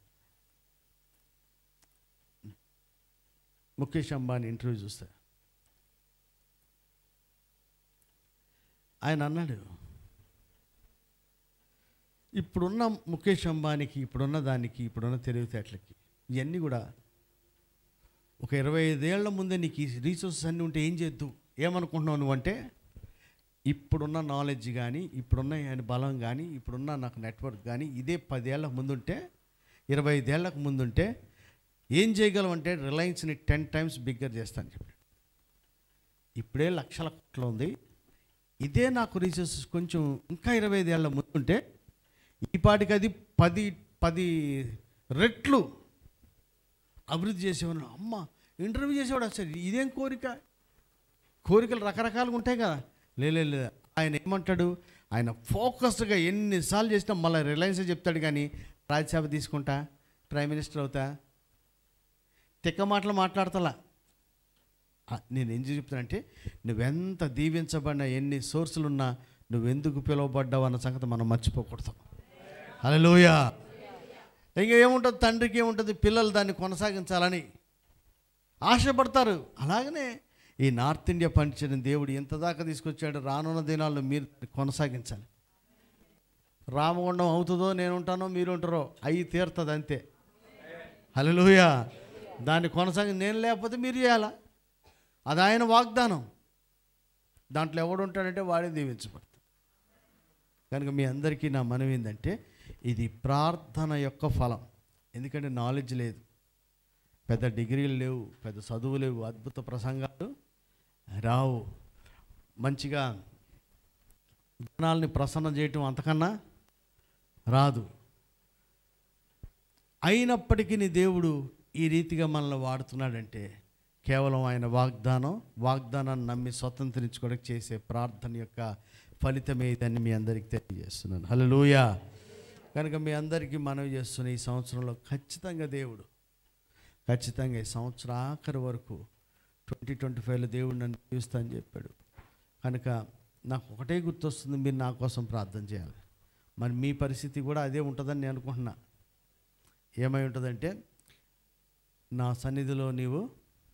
ముఖేష్ అంబానీ ఇంటర్వ్యూ చూస్తే ఆయన అన్నాడు ఇప్పుడున్న ముఖేష్ అంబానీకి ఇప్పుడున్న దానికి ఇప్పుడున్న తెలివితేటలకి ఇవన్నీ కూడా ఒక ఇరవై ఐదేళ్ల ముందే నీకు ఈ రీసోర్సెస్ అన్నీ ఉంటే ఏం చేద్దు ఏమనుకుంటున్నావు నువ్వంటే ఇప్పుడున్న నాలెడ్జ్ కానీ ఇప్పుడున్న ఆయన బలం కానీ ఇప్పుడున్న నాకు నెట్వర్క్ కానీ ఇదే పదేళ్లకు ముందుంటే ఇరవై ఐదేళ్లకు ముందుంటే ఏం చేయగలం అంటే రిలయన్స్ని టెన్ టైమ్స్ బిగ్గర్ చేస్తాను చెప్పాడు ఇప్పుడే లక్షల కోట్లు ఉంది ఇదే నాకు రీసోర్సెస్ కొంచెం ఇంకా ఇరవై ఐదేళ్ల ముందుంటే ఈ పాటికి అది పది పది రెట్లు అభివృద్ధి చేసేవాడు అమ్మ ఇంటర్వ్యూ చేసేవాడు అసలు ఇదేం కోరిక కోరికలు రకరకాలుగా ఉంటాయి కదా లేదు లేదు ఆయన ఏమంటాడు ఆయన ఫోకస్డ్గా ఎన్నిసార్లు చేసినా మళ్ళీ రిలయన్స్ చెప్తాడు కానీ రాజ్యసభ తీసుకుంటా ప్రైమ్ మినిస్టర్ అవుతా తిక్క మాటలు మాట్లాడతలా ఆ, నేను ఏం చెప్తానంటే నువ్వెంత దీవించబడిన ఎన్ని సోర్సులు ఉన్నా నువ్వెందుకు పిలువబడ్డావు అన్న సంగతి మనం మర్చిపోకూడదు హలోయ ఇంకా ఏముంటుంది తండ్రికి ఏముంటుంది పిల్లలు దాన్ని కొనసాగించాలని ఆశపడతారు అలాగనే ఈ నార్త్ ఇండియా పండించిన దేవుడు ఎంత దాకా తీసుకొచ్చాడు రానున్న దినాల్లో మీరు కొనసాగించాలి రామగుండం అవుతుందో నేను ఉంటానో మీరు ఉంటారో అయి తీరుతుంది అంతే హలోయ దాన్ని కొనసాగి నేను లేకపోతే మీరు చేయాలా అది ఆయన వాగ్దానం దాంట్లో ఎవడు ఉంటాడంటే వాడే దీవించబడతాడు కనుక మీ అందరికీ నా మనవి ఏంటంటే ఇది ప్రార్థన యొక్క ఫలం ఎందుకంటే నాలెడ్జ్ లేదు పెద్ద డిగ్రీలు లేవు పెద్ద చదువు లేవు అద్భుత ప్రసంగాలు రావు మంచిగా జనాల్ని ప్రసన్నం చేయటం అంతకన్నా రాదు అయినప్పటికీ నీ దేవుడు ఈ రీతిగా మనల్ని వాడుతున్నాడంటే కేవలం ఆయన వాగ్దానం వాగ్దానాన్ని నమ్మి స్వతంత్రించుకోవడానికి చేసే ప్రార్థన యొక్క ఫలితమే ఇదని మీ అందరికీ తెలియజేస్తున్నాను హలోయా కనుక మీ అందరికీ మనవి చేస్తున్న ఈ సంవత్సరంలో ఖచ్చితంగా దేవుడు ఖచ్చితంగా ఈ సంవత్సరం ఆఖరి వరకు ట్వంటీ ట్వంటీ ఫైవ్లో దేవుడు నన్ను జీవిస్తా అని చెప్పాడు కనుక నాకు ఒకటే గుర్తొస్తుంది మీరు నా కోసం ప్రార్థన చేయాలి మరి మీ పరిస్థితి కూడా అదే ఉంటుందని నేను అనుకుంటున్నా ఏమై ఉంటుందంటే నా సన్నిధిలో నీవు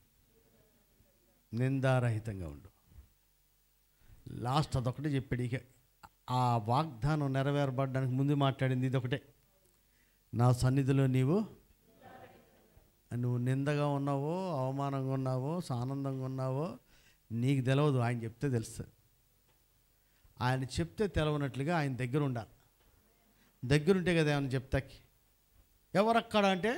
నిందారహితంగా ఉండు లాస్ట్ అదొకటే చెప్పాడు ఇక ఆ వాగ్దానం నెరవేరబడడానికి ముందు మాట్లాడింది ఇది ఒకటే నా సన్నిధిలో నీవు నువ్వు నిందగా ఉన్నావో అవమానంగా ఉన్నావో ఆనందంగా ఉన్నావో నీకు తెలియదు ఆయన చెప్తే తెలుస్తుంది ఆయన చెప్తే తెలవనట్లుగా ఆయన దగ్గర ఉండాలి దగ్గరుంటే కదా ఏమైనా చెప్తాకి ఎవరక్కడ అంటే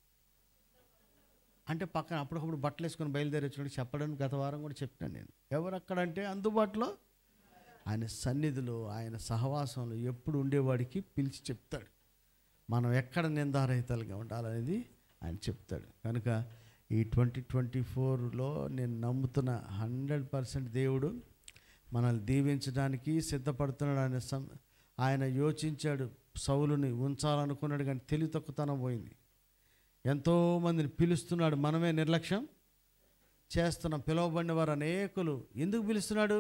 అంటే పక్కన అప్పుడప్పుడు బట్టలు వేసుకొని బయలుదేరి వచ్చినట్టు చెప్పడం గత వారం కూడా చెప్పాను నేను ఎవరక్కడ అంటే అందుబాటులో ఆయన సన్నిధిలో ఆయన సహవాసంలో ఎప్పుడు ఉండేవాడికి పిలిచి చెప్తాడు మనం ఎక్కడ నిందారహితాలుగా ఉండాలనేది ఆయన చెప్తాడు కనుక ఈ ట్వంటీ ట్వంటీ ఫోర్లో నేను నమ్ముతున్న హండ్రెడ్ పర్సెంట్ దేవుడు మనల్ని దీవించడానికి సిద్ధపడుతున్నాడు ఆయన సం ఆయన యోచించాడు సౌలుని ఉంచాలనుకున్నాడు కానీ తెలివి తక్కువతనం పోయింది ఎంతోమందిని పిలుస్తున్నాడు మనమే నిర్లక్ష్యం చేస్తున్నాం పిలువబడిన వారు అనేకులు ఎందుకు పిలుస్తున్నాడు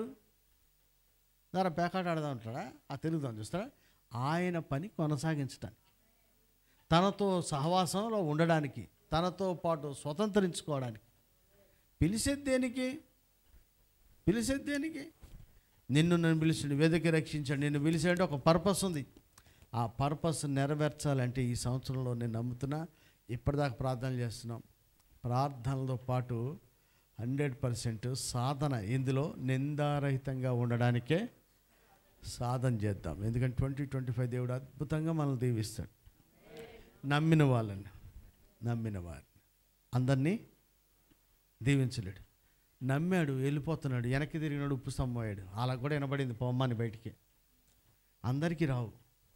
దారా పేకాట ఆడదాం అంటాడా ఆ తిరుగుదాం చూస్తాడా ఆయన పని కొనసాగించడానికి తనతో సహవాసంలో ఉండడానికి తనతో పాటు స్వతంత్రించుకోవడానికి పిలిచేది దేనికి పిలిచేది దేనికి నిన్ను నన్ను పిలిచాడు వెదకి రక్షించాడు నిన్ను పిలిచాడంటే ఒక పర్పస్ ఉంది ఆ పర్పస్ నెరవేర్చాలంటే ఈ సంవత్సరంలో నేను నమ్ముతున్నా ఇప్పటిదాకా ప్రార్థనలు చేస్తున్నాం ప్రార్థనలతో పాటు హండ్రెడ్ పర్సెంట్ సాధన ఇందులో నిందారహితంగా ఉండడానికే సాధన చేద్దాం ఎందుకంటే ట్వంటీ ట్వంటీ ఫైవ్ దేవుడు అద్భుతంగా మనల్ని దీవిస్తాడు నమ్మిన వాళ్ళని నమ్మిన వారిని అందరినీ దీవించలేడు నమ్మాడు వెళ్ళిపోతున్నాడు వెనక్కి తిరిగినాడు ఉప్పు స్తంభమయ్యాడు అలా కూడా వినబడింది పొమ్మని బయటికి అందరికీ రావు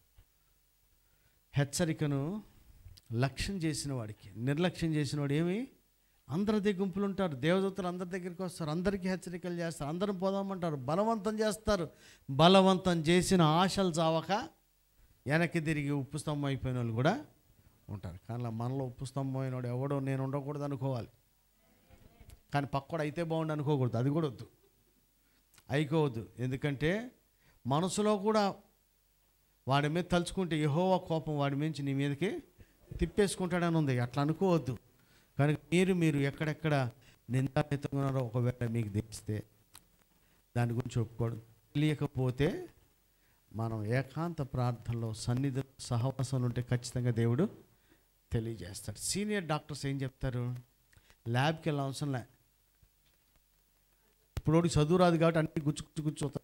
హెచ్చరికను లక్ష్యం చేసిన వాడికి నిర్లక్ష్యం చేసిన వాడు ఏమి అందరి దగ్గర గుంపులు ఉంటారు దేవదూతలు అందరి దగ్గరికి వస్తారు అందరికీ హెచ్చరికలు చేస్తారు అందరం పోదామంటారు బలవంతం చేస్తారు బలవంతం చేసిన ఆశలు చావక వెనక్కి తిరిగి ఉప్పు స్తంభం అయిపోయిన వాళ్ళు కూడా ఉంటారు కానీ మనలో ఉప్పు స్తంభం అయినవాడు ఎవడో నేను ఉండకూడదు అనుకోవాలి కానీ పక్కడు అయితే బాగుండు అనుకోకూడదు అది కూడా వద్దు అయిపోవద్దు ఎందుకంటే మనసులో కూడా వాడి మీద తలుచుకుంటే యహోవా కోపం వాడి మించి నీ మీదకి తిప్పేసుకుంటాడని ఉంది అట్లా అనుకోవద్దు కనుక మీరు మీరు ఎక్కడెక్కడ నిందాయుతంగా ఉన్నారో ఒకవేళ మీకు తెలిస్తే దాని గురించి ఒప్పుకోవడం తెలియకపోతే మనం ఏకాంత ప్రార్థనలో సన్నిధి సహవాసంలో ఉంటే ఖచ్చితంగా దేవుడు తెలియజేస్తాడు సీనియర్ డాక్టర్స్ ఏం చెప్తారు ల్యాబ్కి వెళ్ళ అవసరం లే ఇప్పుడు వాడికి చదువు రాదు కాబట్టి అన్ని గుచ్చు గుచ్చు గుచ్చుతారు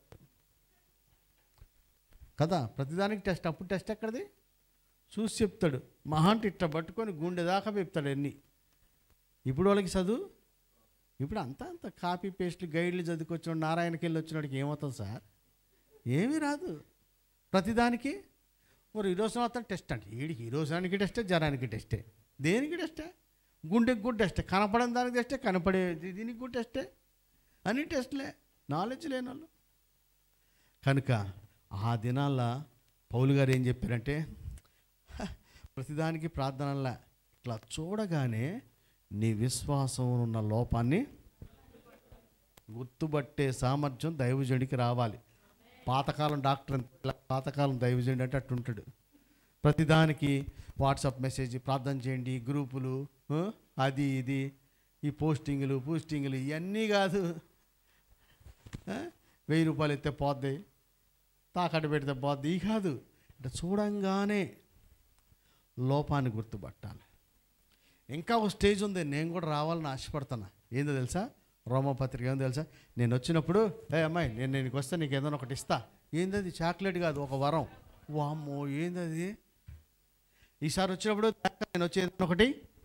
కదా ప్రతిదానికి టెస్ట్ అప్పుడు టెస్ట్ ఎక్కడిది చూసి చెప్తాడు మహాంటి ఇట్ట పట్టుకొని గుండె దాకా చెప్తాడు అన్నీ ఇప్పుడు వాళ్ళకి చదువు ఇప్పుడు అంతా అంత కాపీ పేస్ట్లు గైడ్లు చదువుకొచ్చిన నారాయణకి వెళ్ళి వచ్చినాడికి ఏమవుతుంది సార్ ఏమీ రాదు ప్రతిదానికి మరి ఈరోజు మాత్రం టెస్ట్ అంటే వీడికి ఈ రోజానికి టెస్టే జ్వరానికి టెస్టే దేనికి టెస్టే గుండెకి కూడా టెస్టే కనపడని దానికి టెస్టే కనపడే దీనికి కూడా టెస్టే అన్ని టెస్ట్లే నాలెడ్జ్ లేని వాళ్ళు కనుక ఆ దినాల్లో పౌలు గారు ఏం చెప్పారంటే "హ, ప్రతిదానికి ప్రార్థనలా ఇట్లా చూడగానే నీ విశ్వాసం ఉన్న లోపాన్ని గుర్తుపట్టే సామర్థ్యం దైవజనుడికి రావాలి పాతకాలం డాక్టర్ అంతే, ఇలా పాతకాలం దైవజనుడు అంటే అట్టుంటాడు ప్రతిదానికి వాట్సాప్ మెసేజ్ ప్రార్థన చేయండి గ్రూపులు ఆ, అది ఇది ఈ పోస్టింగులు పోస్టింగులు ఇవన్నీ కాదు ఆ, వెయ్యి రూపాయలు ఎత్తే పోద్ది తాకట్టు పెడితే పోద్ది ఈ కాదు అంటే చూడంగానే లోపాన్ని గుర్తుపట్టాలి ఇంకా ఒక స్టేజ్ ఉంది నేను కూడా రావాలని ఆశపడుతున్నా ఏందో తెలుసా రోమపత్రిక ఏందో తెలుసా నేను వచ్చినప్పుడు ఏ అమ్మాయి నేను నీకు వస్తే నీకు ఏదైనా ఒకటి ఇస్తా ఏందది చాక్లెట్ కాదు ఒక వరం వామ్మో ఏందది ఈసారి వచ్చినప్పుడు నేను వచ్చి ఏదైనా ఒకటి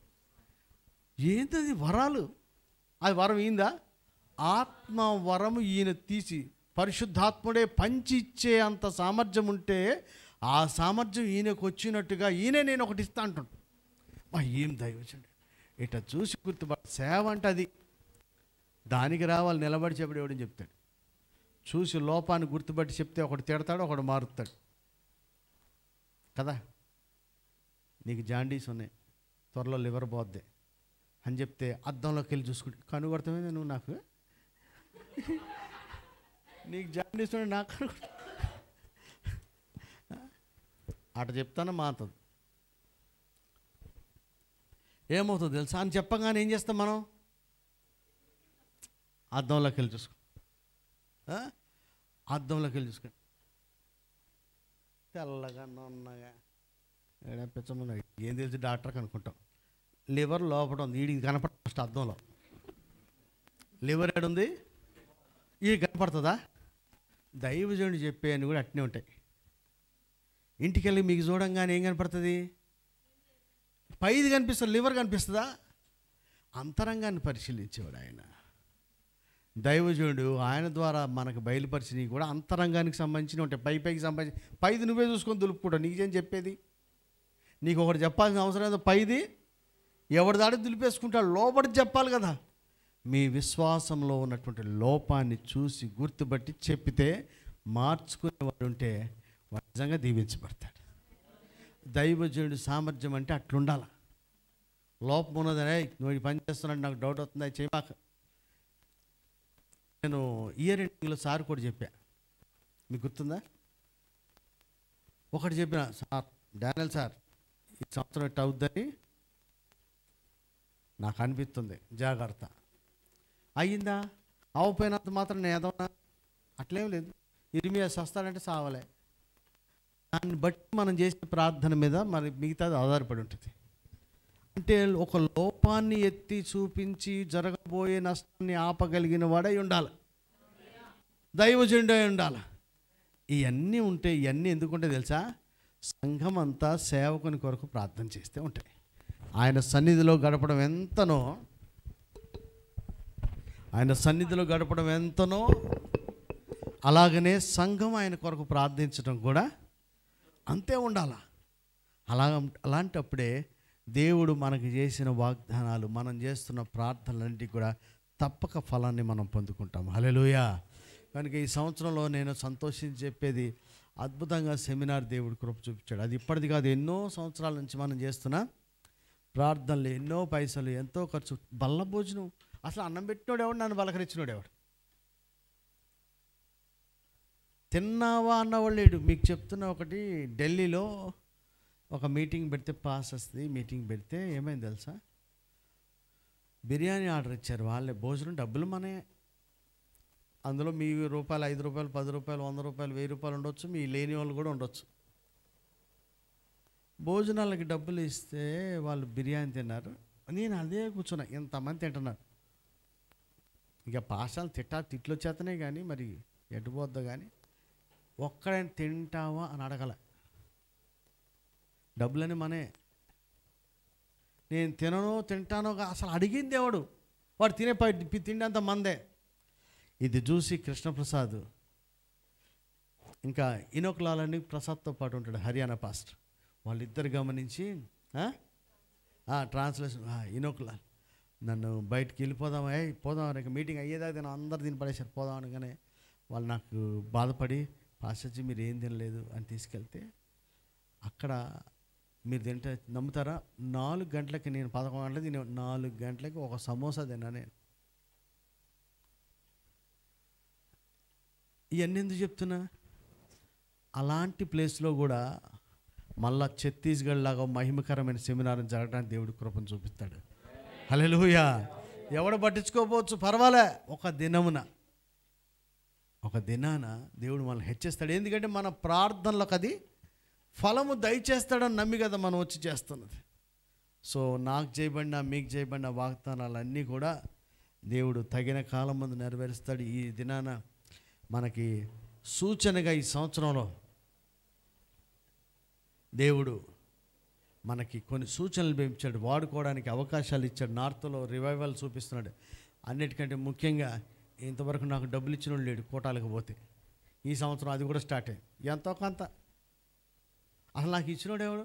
ఏందది వరాలు అది వరం ఈందా ఆత్మ వరము ఈయన తీసి పరిశుద్ధాత్ముడే పంచి ఇచ్చే అంత సామర్థ్యం ఉంటే ఆ సామర్థ్యం ఈయనకు వచ్చినట్టుగా ఈయనే నేను ఒకటి ఇస్తా అంటుండు మా ఏం దైవచండి ఇట్లా చూసి గుర్తుపడ సేవ అంటే అది దానికి రావాలి నిలబడి చెప్పడు ఎవడని చెప్తాడు చూసి లోపాన్ని గుర్తుపట్టి చెప్తే ఒకటి తిడతాడు ఒకడు మారుతాడు కదా నీకు జాండీస్ ఉన్నాయి త్వరలో లివర్ పోద్ది అని చెప్తే అద్దంలోకి వెళ్ళి చూసుకుంటే కనుగొడతామే నువ్వు నాకు నీకు జాండీస్ ఉన్నాయి నాకు కనుగొడతా అట చెప్తాను మాతది ఏమవుతుంది తెలుసా అని చెప్పగానే ఏం చేస్తాం మనం అద్దంలోకి వెళ్ళి చూసుకో ఆ? అద్దంలోకి వెళ్ళి చూసుకో తెల్లగా నున్నగా ఏడపించమన్నా ఏం తెలిసి డాక్టర్ అనుకుంటాం లివర్ లోపల ఉంది వీడికి కనపడ ఫస్ట్ అద్దంలో లివర్ ఏడుంది ఈ కనపడుతుందా దైవజనుడు చెప్పే అని కూడా అట్నే ఉంటాయి ఇంటికి వెళ్ళి మీకు చూడంగానే ఏం కనపడుతుంది పైది కనిపిస్తుంది లివర్ కనిపిస్తుందా అంతరంగాన్ని పరిశీలించేవాడు ఆయన దైవజనుడు ఆయన ద్వారా మనకు బయలుపరిచినవి కూడా అంతరంగానికి సంబంధించిన ఉంటాయి పై పైకి సంబంధించి పైది నువ్వే చూసుకొని దులుపుకుంటావు నీకేం చెప్పేది నీకు ఒకటి చెప్పాల్సిన అవసరం లేదు పైది ఎవరి దాడి దులిపేసుకుంటాడు లోపడి చెప్పాలి కదా మీ విశ్వాసంలో ఉన్నటువంటి లోపాన్ని చూసి గుర్తుపట్టి చెప్పితే మార్చుకునేవాడు ఉంటే వాడు నిజంగా దీవించబడతాడు దైవజనుడి సామర్థ్యం అంటే అట్లుండాలి లోపం ఉన్నదనే నువ్వు ఈ పని చేస్తున్నాడు నాకు డౌట్ వస్తుంది అది చేయమాక నేను ఇయర్ ఎండింగ్లో సార్ కూడా చెప్పా మీకు గుర్తుందా ఒకటి చెప్పిన సార్ డానియల్ సార్ ఈ సంవత్సరం ఇట్ట అవుద్దని నాకు అనిపిస్తుంది జాగ్రత్త అయ్యిందా అవపోయినంత మాత్రం నేను ఏదన్నా అట్లేం లేదు ఇరిమియా సస్తాడంటే సావలే దాన్ని బట్టి మనం చేసే ప్రార్థన మీద మరి మిగతాది ఆధారపడి ఉంటుంది అంటే ఒక లోపాన్ని ఎత్తి చూపించి జరగబోయే నష్టాన్ని ఆపగలిగిన వాడై ఉండాలి దైవజనుడై ఉండాలి ఇవన్నీ ఉంటే ఇవన్నీ ఎందుకుంటే తెలుసా సంఘం అంతా సేవకుని కొరకు ప్రార్థన చేస్తే ఉంటాయి ఆయన సన్నిధిలో గడపడం ఎంతనో ఆయన సన్నిధిలో గడపడం ఎంతనో అలాగనే సంఘం ఆయన కొరకు ప్రార్థించడం కూడా అంతే ఉండాలా అలా అలాంటప్పుడే దేవుడు మనకి చేసిన వాగ్దానాలు మనం చేస్తున్న ప్రార్థనలన్నింటికి కూడా తప్పక ఫలాన్ని మనం పొందుకుంటాం హల్లెలూయా కనుక ఈ సంవత్సరంలో నేను సంతోషించి చెప్పేది అద్భుతంగా సెమినార్ దేవుడు కృప చూపించాడు అది ఇప్పటిది కాదు ఎన్నో సంవత్సరాల నుంచి మనం చేస్తున్న ప్రార్థనలు ఎన్నో పైసలు ఎంతో ఖర్చు బల్ల భోజనం అసలు అన్నం పెట్టినోడు ఎవడు నన్ను బలకరించినోడు ఎవడు తిన్నావా అన్నవాళ్ళు లేడు మీకు చెప్తున్న ఒకటి ఢిల్లీలో ఒక మీటింగ్ పెడితే పాస్ వస్తుంది మీటింగ్ పెడితే ఏమైంది తెలుసా బిర్యానీ ఆర్డర్ ఇచ్చారు వాళ్ళే భోజనం డబ్బులు మనే అందులో మీ రూపాయలు ఐదు రూపాయలు పది రూపాయలు వంద రూపాయలు వెయ్యి రూపాయలు ఉండొచ్చు మీ లేని వాళ్ళు కూడా ఉండొచ్చు భోజనాలకి డబ్బులు ఇస్తే వాళ్ళు బిర్యానీ తిన్నారు నేను అదే కూర్చున్నా ఇంతమంది తింటున్నారు ఇక పాషాలు తిట్టా తిట్లు చేతనే కానీ మరి ఎటుపోద్దా కానీ ఒక్కడైనా తింటావా అని అడగల డబ్బులని మనే నేను తినను తింటానో గా- అసలు అడిగింది ఎవడు వాడు తినే పై తిండి అంత మందే ఇది చూసి కృష్ణప్రసాద్ ఇంకా ఇనోక్ లాల్ అని ప్రసాద్తో పాటు ఉంటాడు హర్యానా పాస్టర్ వాళ్ళిద్దరు గమనించి ట్రాన్స్లేషన్ ఇనోక్ లాల్ నన్ను బయటికి వెళ్ళిపోదామా ఏ పోదాం రేపు మీటింగ్ అయ్యేదాకా నేను అందరు తిని పడేసారు పోదాం అనగానే వాళ్ళు నాకు బాధపడి పాస్టర్జీ మీరు ఏం తినలేదు అని తీసుకెళ్తే అక్కడ మీరు తింటే నమ్ముతారా నాలుగు గంటలకి నేను పదకొండు గంటలకి తినే నాలుగు గంటలకి ఒక సమోసా తిన్నా నేను ఇవన్నీ ఎందుకు చెప్తున్నా అలాంటి ప్లేస్లో కూడా మళ్ళా ఛత్తీస్గఢ్ లాగా మహిమకరమైన సెమినార్ జరగడానికి దేవుడు కృపను చూపిస్తాడు హల్లెలూయా ఎవడు పట్టించుకోకపోవచ్చు పర్వాలే ఒక దినమున ఒక దినాన దేవుడు మనల్ని హెచ్చిస్తాడు ఎందుకంటే మన ప్రార్థనలకు అది ఫలము దయచేస్తాడని నమ్మి కదా మనం వచ్చి చేస్తున్నది సో నాకు చేయబడిన మీకు చేయబడిన వాగ్దానాలన్నీ కూడా దేవుడు తగిన కాలం ముందు నెరవేరుస్తాడు ఈ దినాన మనకి సూచనగా ఈ సంవత్సరంలో దేవుడు మనకి కొన్ని సూచనలు పెంచాడు వాడుకోవడానికి అవకాశాలు ఇచ్చాడు నార్త్లో రివైవల్ చూపిస్తున్నాడు అన్నిటికంటే ముఖ్యంగా ఇంతవరకు నాకు డబ్బులు ఇచ్చిన వాడు లేడు కోటాలకు పోతే ఈ సంవత్సరం అది కూడా స్టార్ట్ అయింది ఎంతో కొంత అసలు నాకు ఇచ్చినోడు ఎవడు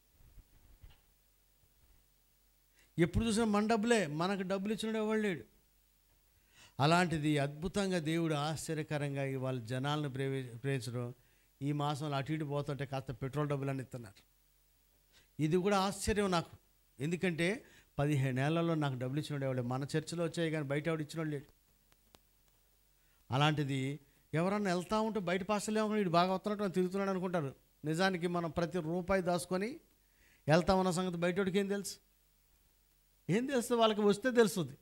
ఎప్పుడు చూసినా మన డబ్బులే మనకు డబ్బులు ఇచ్చినోడు ఎవడు లేడు అలాంటిది అద్భుతంగా దేవుడు ఆశ్చర్యకరంగా ఇవాళ జనాలను ప్రేరే ప్రేరించడం ఈ మాసంలో అటు ఇటు పోతుంటే కాస్త పెట్రోల్ డబ్బులు అని ఇస్తున్నారు ఇది కూడా ఆశ్చర్యం నాకు ఎందుకంటే పదిహేను ఏళ్లలో నాకు డబ్బులు ఇచ్చినోడు ఎవడే మన చర్చిలో వచ్చాయి కానీ బయట ఎవడు ఇచ్చినోడు లేడు అలాంటిది ఎవరన్నా వెళ్తా ఉంటే బయట పాసలే అనుకుని వీడు బాగా వస్తున్నట్టు అని తిరుగుతున్నాడు అనుకుంటారు నిజానికి మనం ప్రతి రూపాయి దాచుకొని వెళ్తామన్న సంగతి బయటోడికి ఏం తెలుసు ఏం తెలుస్తుంది వాళ్ళకి వస్తే తెలుస్తుంది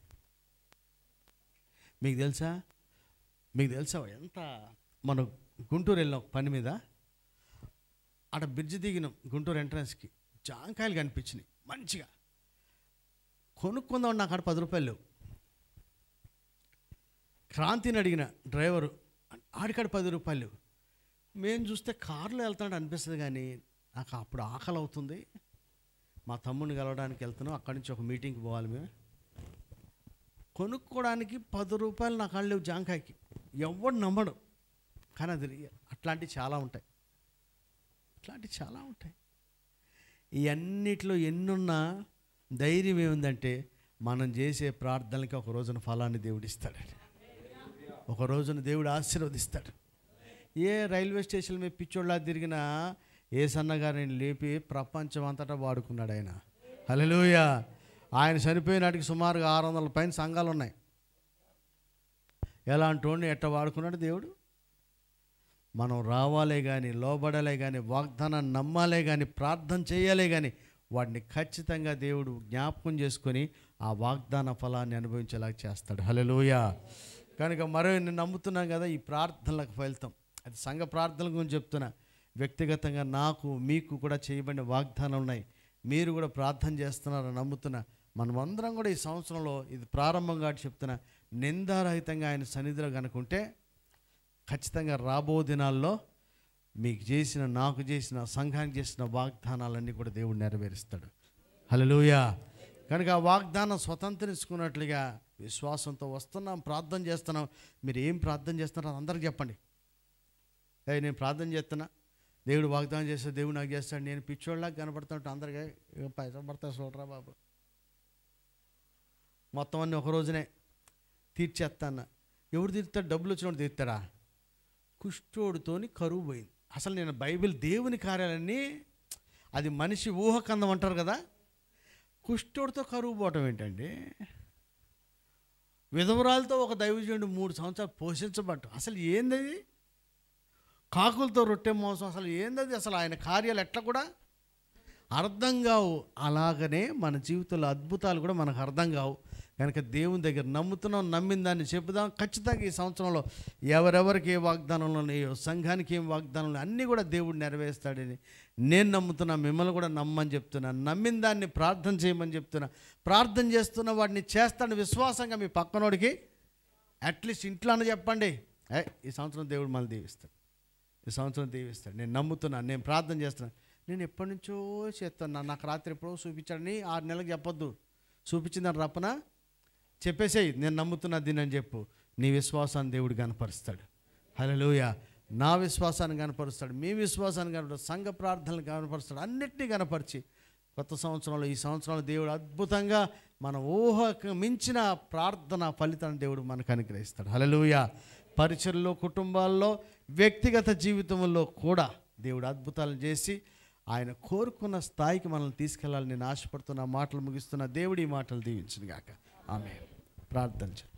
మీకు తెలుసా మీకు తెలుసా ఎంత మనం గుంటూరు వెళ్ళాం పని మీద ఆడ బ్రిడ్జ్ దిగినాం గుంటూరు ఎంట్రన్స్కి జాంకాయలు కనిపించినాయి మంచిగా కొనుక్కుందాం నాకు ఆడ పది రూపాయలు లేవు క్రాంతిని అడిగిన డ్రైవరు ఆడికాడ పది రూపాయలు లేవు మేము చూస్తే కారులో వెళ్తాడు అనిపిస్తుంది కానీ నాకు అప్పుడు ఆకలి అవుతుంది మా తమ్ముడిని కలవడానికి వెళ్తున్నాం అక్కడి నుంచి ఒక మీటింగ్కి పోవాలి మేము కొనుక్కోవడానికి పది రూపాయలు నా కాళ్ళు లేవు జాంకాయకి ఎవడు నమ్మడు కానీ అది రియల్. అట్లాంటివి చాలా ఉంటాయి ఇట్లాంటివి చాలా ఉంటాయి ఈ అన్నిట్లో ఎన్నున్నా ధైర్యం ఏముందంటే మనం చేసే ప్రార్థనలకి ఒక రోజున ఫలాన్ని దేవుడు ఇస్తాడండి ఒక రోజున దేవుడు ఆశీర్వదిస్తాడు ఏ రైల్వే స్టేషన్ మీద పిచ్చోళ్ళ తిరిగినా ఏ సన్నగారిని లేపి ప్రపంచం అంతటా వాడుకున్నాడు ఆయన హల్లెలూయా ఆయన చనిపోయినాటికి సుమారుగా ఆరు వందల పైన సంఘాలు ఉన్నాయి ఎలాంటి వాడిని ఎట్ట వాడుకున్నాడు దేవుడు మనం రావాలే కానీ లోబడాలే కానీ వాగ్దానాన్ని నమ్మాలే కానీ ప్రార్థన చేయాలే కానీ వాడిని ఖచ్చితంగా దేవుడు జ్ఞాపకం చేసుకొని ఆ వాగ్దాన ఫలాన్ని అనుభవించేలాగా చేస్తాడు హలోయ కనుక మరో నేను నమ్ముతున్నాను కదా ఈ ప్రార్థనలకు ఫలితం అది సంఘ ప్రార్థనల గురించి చెప్తున్నా వ్యక్తిగతంగా నాకు మీకు కూడా చేయబడిన వాగ్దానాలు ఉన్నాయి మీరు కూడా ప్రార్థన చేస్తున్నారని నమ్ముతున్నా మనమందరం కూడా ఈ సంవత్సరంలో ఇది ప్రారంభం కాబట్టి చెప్తున్నా నిందారహితంగా ఆయన సన్నిధిలో కనుకుంటే ఖచ్చితంగా రాబో దినాల్లో మీకు చేసిన నాకు చేసిన సంఘానికి చేసిన వాగ్దానాలన్నీ కూడా దేవుడు నెరవేరుస్తాడు హలోయ కనుక ఆ వాగ్దానం స్వతంత్రించుకున్నట్లుగా విశ్వాసంతో వస్తున్నాం ప్రార్థన చేస్తున్నాం మీరు ఏం ప్రార్థన చేస్తున్నారో అందరికి చెప్పండి ఏ నేను ప్రార్థన చేస్తున్నా దేవుడు వాగ్దానం చేస్తే దేవుడు నాకు చేస్తాడు నేను పిచ్చోళ్ళకి కనపడుతుంటే అందరికీ "ఇక పైసలు పడతా చూడరా బాబు మొత్తం అన్నీ ఒక రోజునే తీర్చేస్తాను ఎవడు తీరుతాడు డబ్బులు వచ్చినోడు తీర్తాడా కుష్ఠోడితోని కరువు పోయింది అసలు నేను బైబిల్ దేవుని కార్యాలన్నీ అది మనిషి ఊహకందం అంటారు కదా కుష్ఠోడితో కరువు పోవటం ఏంటండి విధవరాలతో ఒక దైవజనుడు మూడు సంవత్సరాలు పోషించబట్ట అసలు ఏందది కాకులతో రొట్టె మోసం అసలు ఏందది అసలు ఆయన కార్యాలు ఎట్లా కూడా అర్థం కావు అలాగనే మన జీవితంలో అద్భుతాలు కూడా మనకు అర్థం కావు కనుక దేవుని దగ్గర నమ్ముతున్నాం నమ్మిన దాన్ని చెప్పుదాం ఖచ్చితంగా ఈ సంవత్సరంలో ఎవరెవరికి ఏ వాగ్దానంలో ఉన్నాయో సంఘానికి ఏం వాగ్దానంలో అన్నీ కూడా దేవుడు నెరవేరుస్తాడని నేను నమ్ముతున్నా మిమ్మల్ని కూడా నమ్మని చెప్తున్నా నమ్మిన దాన్ని ప్రార్థన చేయమని చెప్తున్నా ప్రార్థన చేస్తున్న వాడిని చేస్తాను విశ్వాసంగా మీ పక్కనోడికి అట్లీస్ట్ ఇంట్లోనే చెప్పండి ఏ ఈ సంవత్సరం దేవుడు మళ్ళీ దీవిస్తాడు ఈ సంవత్సరం దీవిస్తాడు నేను నమ్ముతున్నాను నేను ప్రార్థన చేస్తున్నాను నేను ఎప్పటి నుంచో చేస్తాను నాకు రాత్రి ఎప్పుడో చూపించాడని ఆరు నెలలకు చెప్పొద్దు చూపించిందని రప్పన చెప్పేసేయి నేను నమ్ముతున్నా దీన్ని అని చెప్పు నీ విశ్వాసాన్ని దేవుడు కనపరుస్తాడు హలోయ నా విశ్వాసాన్ని కనపరుస్తాడు మీ విశ్వాసాన్ని కనపరుస్తాడు సంఘ ప్రార్థనలు కనపరుస్తాడు అన్నిటినీ కనపరిచి కొత్త సంవత్సరంలో ఈ సంవత్సరంలో దేవుడు అద్భుతంగా మన ఊహకు మించిన ప్రార్థన ఫలితాన్ని దేవుడు మనకు అనుగ్రహిస్తాడు హలలుయ పరిచయలో కుటుంబాల్లో వ్యక్తిగత జీవితంలో కూడా దేవుడు అద్భుతాలు చేసి ఆయన కోరుకున్న స్థాయికి మనల్ని తీసుకెళ్ళాలని నేను ఆశపడుతున్న మాటలు ముగిస్తున్న దేవుడి ఈ మాటలు దీవించిన గాక ఆమె ప్రార్థన చేద్దాం.